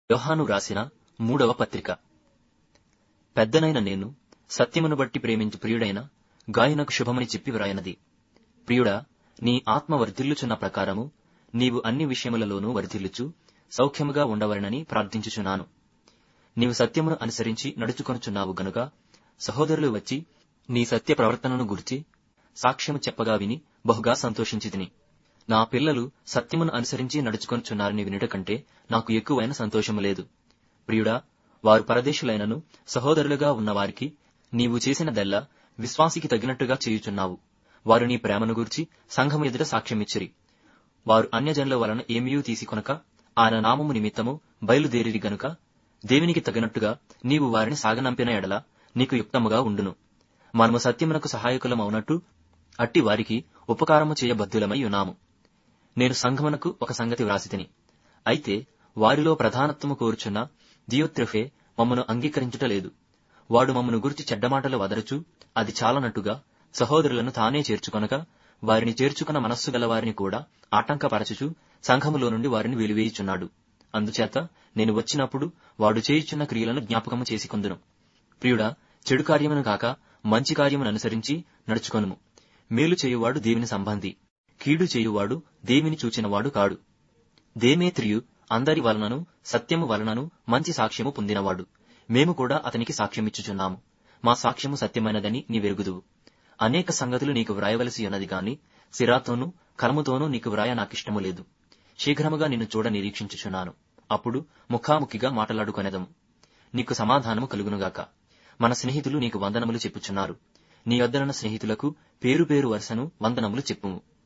యోహాను రాసిన మూడవ పత్రిక పెద్దనైన నేను సత్యమును బట్టి ప్రేమించు ప్రియుడైన గాయనకు శుభమని చెప్పి వ్రాయనది ప్రియుడా నీ ఆత్మ వర్ధిల్లుచున్న ప్రకారము నీవు అన్ని విషయములలోనూ వర్ధిల్లుచు సౌఖ్యముగా ఉండవలనని ప్రార్థించుచున్నాను నీవు సత్యమును అనుసరించి నడుచుకొనుచున్నావు గనుక సహోదరులు వచ్చి నీ సత్య ప్రవర్తనను గురించి సాక్ష్యము చెప్పగా విని బహుగా సంతోషించితిని నా పిల్లలు సత్యమును అనుసరించి నడుచుకొనుచున్నారని వినుట కంటే నాకు ఎక్కువైన సంతోషము లేదు ప్రియుడా వారు పరదేశులైనను సహోదరులుగా ఉన్నవారికి నీవు చేసినదెల్లా విశ్వాసికి తగినట్టుగా చేయుచున్నావు వారు నీ ప్రేమను గూర్చి సంఘము ఎదుట సాక్ష్యమిచ్చిరి వారు అన్యజనుల వలన ఏమీయూ తీసుకొనక ఆయన నామము నిమిత్తము బయలుదేరిరి గనుక దేవునికి తగినట్టుగా నీవు వారిని సాగనంపిన ఎడల నీకు యుక్తముగా ఉండును మనము సత్యమునకు సహాయకులమవునట్టు అట్టి వారికి ఉపకారము చేయబద్ధులమై ఉన్నాము నేను సంఘమునకు ఒక సంగతి వ్రాసితిని అయితే వారిలో ప్రధానత్వము కోరుచున్న దియోత్రెఫే మమ్మను అంగీకరించుటలేదు వాడు మమ్మను గురించి చెడ్డమాటలు వదరచు అది చాలనట్టుగా సహోదరులను తానే చేర్చుకొనక వారిని చేర్చుకున్న మనస్సు గల వారిని కూడా ఆటంకపరచుచు సంఘములో నుండి వారిని వెలివేయుచున్నాడు అందుచేత నేను వచ్చినప్పుడు వాడు చేయుచున్న క్రియలను జ్ఞాపకము చేసుకొందును ప్రియుడా చెడు కార్యమును కాక మంచి కార్యమును అనుసరించి నడుచుకొనుము మేలు చేయువాడు దేవుని సంబంధి కీడు చేయువాడు దేవిని చూచినవాడు కాడు దేమేత్రియు అందరి వలనను సత్యము వలనను మంచి సాక్ష్యము పొందినవాడు మేము కూడా అతనికి సాక్ష్యమిచ్చుచున్నాము మా సాక్ష్యము సత్యమైనదని నీవెరుగుదువు అనేక సంగతులు నీకు వ్రాయవలసి ఉన్నది గాని సిరాతోనూ కలముతోనూ నీకు వ్రాయ నాకిష్టము లేదు శీఘ్రముగా నిన్ను చూడ నిరీక్షించుచున్నాను అప్పుడు ముఖాముఖిగా మాట్లాడుకొనేదము నీకు సమాధానము కలుగునుగాక మన స్నేహితులు నీకు వందనములు చెప్పుచున్నారు నీ వద్దనున్న స్నేహితులకు పేరు పేరు వరుసను వందనములు చెప్పుము